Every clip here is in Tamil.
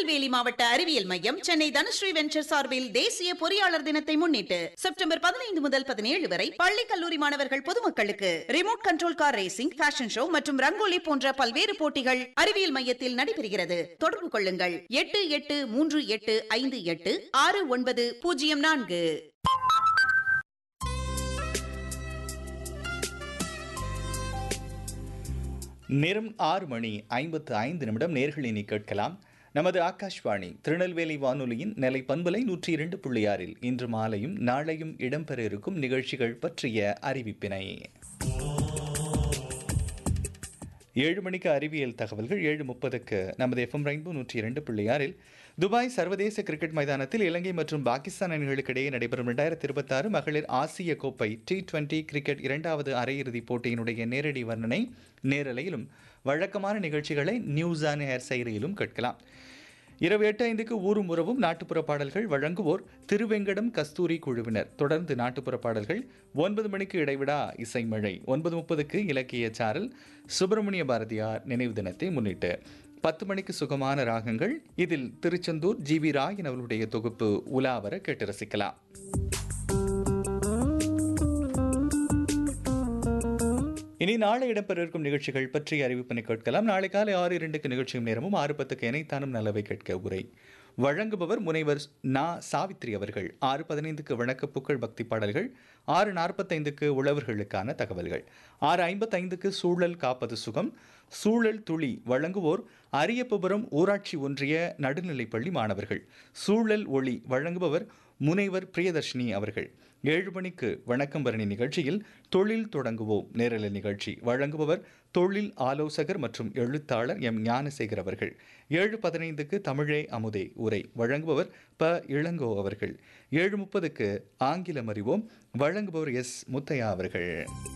திருநெல்வேலி மாவட்ட அறிவியல் மையம் சென்னை தனுஸ்ரீ வெஞ்சர் சார்பில் தேசிய பொறியாளர் தினத்தை முன்னிட்டு செப்டம்பர் பதினைந்து முதல் பதினேழு வரை பள்ளி கல்லூரி மாணவர்கள் பொதுமக்களுக்கு remote control car racing fashion show மற்றும் ரங்கோலி போன்ற பல்வேறு போட்டிகள் அறிவியல் மையத்தில் நடைபெறுகிறது தொடர்பு கொள்ளுங்கள் எட்டு எட்டு மூன்று எட்டு ஐந்து எட்டு ஆறு ஒன்பது பூஜ்ஜியம் நான்கு நேரம் ஆறு மணி ஐம்பத்து ஐந்து நிமிடம் நேர்களினி கேட்கலாம் நமது ஆகாஷ்வாணி திருநெல்வேலி வானொலியின் நிலை பண்பலை நூற்றி இரண்டு புள்ளி ஆறில் இன்று மாலையும் நாளையும் இடம்பெற இருக்கும் நிகழ்ச்சிகள் பற்றிய அறிவிப்பினை ஏழு மணிக்கு அறிவியல் தகவல்கள் ஏழு முப்பதுக்கு நமது எஃப்எம் ரெயின்போ நூற்றி இரண்டு புள்ளி ஆறில் துபாய் சர்வதேச கிரிக்கெட் மைதானத்தில் இலங்கை மற்றும் பாகிஸ்தான் அணிகளுக்கு இடையே நடைபெறும் இரண்டாயிரத்தி இருபத்தாறு மகளிர் ஆசிய கோப்பை டி டுவெண்டி கிரிக்கெட் இரண்டாவது அரையிறுதிப் போட்டியினுடைய நேரடி வர்ணனை நேரலையிலும் வழக்கமான நிகழ்ச்சிகளை நியூஸ் ஆன் ஏர் செயலியிலும் கேட்கலாம் இரவு எட்டு ஐந்துக்கு ஊரும் உறவும் நாட்டுப்புற பாடல்கள் வழங்குவோர் திருவெங்கடம் கஸ்தூரி குழுவினர் தொடர்ந்து நாட்டுப்புற பாடல்கள் ஒன்பது மணிக்கு இடைவிடா இசைமழை ஒன்பது முப்பதுக்கு இலக்கிய சாரல் சுப்பிரமணிய பாரதியார் நினைவு தினத்தை முன்னிட்டு பத்து மணிக்கு சுகமான ராகங்கள் இதில் திருச்செந்தூர் ஜி வி ராயன் அவர்களுடைய தொகுப்பு உலாவர கேட்டு ரசிக்கலாம் இனி நாளை இடம்பெற இருக்கும் நிகழ்ச்சிகள் பற்றி அறிவிப்பினை கேட்கலாம் நாளை காலை ஆறு இரண்டுக்கு நிகழ்ச்சியும் நேரமும் ஆறு பத்துக்கு இணைத்தானும் நல்லவை கேட்க உரை வழங்குபவர் முனைவர் நா சாவித்ரி அவர்கள் ஆறு பதினைந்துக்கு வணக்க புகழ் பக்தி பாடல்கள் ஆறு நாற்பத்தைந்துக்கு உழவர்களுக்கான தகவல்கள் ஆறு ஐம்பத்தைந்துக்கு சூழல் காப்பது சுகம் சூழல் துளி வழங்குவோர் அரியப்புபுரம் ஊராட்சி ஒன்றிய நடுநிலைப்பள்ளி மாணவர்கள் சூழல் ஒளி வழங்குபவர் முனைவர் பிரியதர்ஷினி அவர்கள் ஏழு மணிக்கு வணக்கம் பரணி நிகழ்ச்சியில் தொழில் தொடங்குவோம் நேரலை நிகழ்ச்சி வழங்குபவர் தொழில் ஆலோசகர் மற்றும் எழுத்தாளர் எம் ஞானசேகர் அவர்கள் ஏழு பதினைந்துக்கு தமிழே அமுதே உரை வழங்குபவர் ப இளங்கோ அவர்கள் ஏழு முப்பதுக்கு ஆங்கிலம் அறிவோம் வழங்குபவர் எஸ் முத்தையா அவர்கள்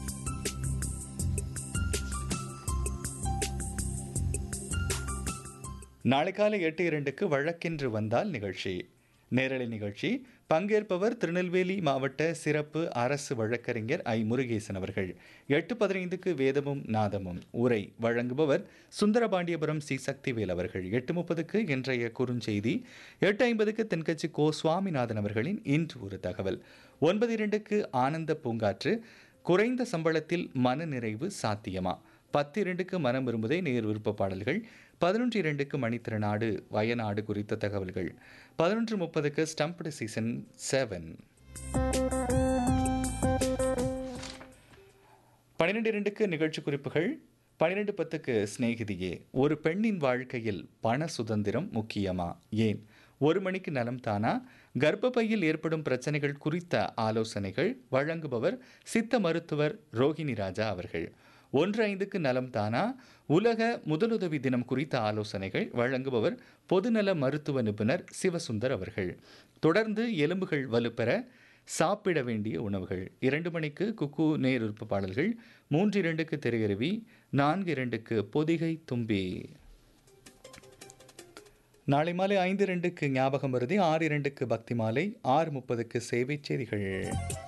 நாளை காலை எட்டு இரண்டுக்கு வழக்கென்று வந்தால் நிகழ்ச்சி நேரலை நிகழ்ச்சி பங்கேற்பவர் திருநெல்வேலி மாவட்ட சிறப்பு அரசு வழக்கறிஞர் ஐ முருகேசன் அவர்கள் எட்டு பதினைந்துக்கு வேதமும் நாதமும் உரை வழங்குபவர் சுந்தரபாண்டியபுரம் சி சக்திவேல் அவர்கள் எட்டு முப்பதுக்கு இன்றைய குறுஞ்செய்தி எட்டு ஐம்பதுக்கு தென்கட்சி கோ சுவாமிநாதன் அவர்களின் இன்று ஒரு தகவல் ஒன்பது இரண்டுக்கு ஆனந்த பூங்காற்று குறைந்த சம்பளத்தில் மன நிறைவு சாத்தியமா பத்து இரண்டுக்கு மனம் விரும்புதே நேர் விருப்ப பாடல்கள் பதினொன்று இரண்டுக்கு மணித்திறனாடு வயநாடு குறித்த தகவல்கள் பதினொன்று முப்பதுக்கு ஸ்டம்ப்டு சீசன் செவன் பன்னிரெண்டு இரண்டுக்கு நிகழ்ச்சி குறிப்புகள் பன்னிரெண்டு பத்துக்கு சிநேகிதியே ஒரு பெண்ணின் வாழ்க்கையில் பண சுதந்திரம் முக்கியமா ஏன் ஒரு மணிக்கு நலம் தானா கர்ப்பப்பையில் ஏற்படும் பிரச்சனைகள் குறித்த ஆலோசனைகள் வழங்குபவர் சித்த மருத்துவர் ரோஹிணி ராஜா அவர்கள் ஒன்று ஐந்துக்கு நலம் தானா உலக முதலுதவி தினம் குறித்த ஆலோசனைகள் வழங்குபவர் பொதுநல மருத்துவ நிபுணர் சிவசுந்தர் அவர்கள் தொடர்ந்து எலும்புகள் வலுப்பெற சாப்பிட வேண்டிய உணவுகள் இரண்டு மணிக்கு குக்கு நேருப்பு பாடல்கள் மூன்று இரண்டுக்கு திரையருவி நான்கு இரண்டுக்கு பொதிகை தும்பி நாளை மாலை ஐந்து இரண்டுக்கு ஞாபகம் வருதி ஆறு இரண்டுக்கு பக்தி மாலை ஆறு முப்பதுக்கு சேவை செய்திகள்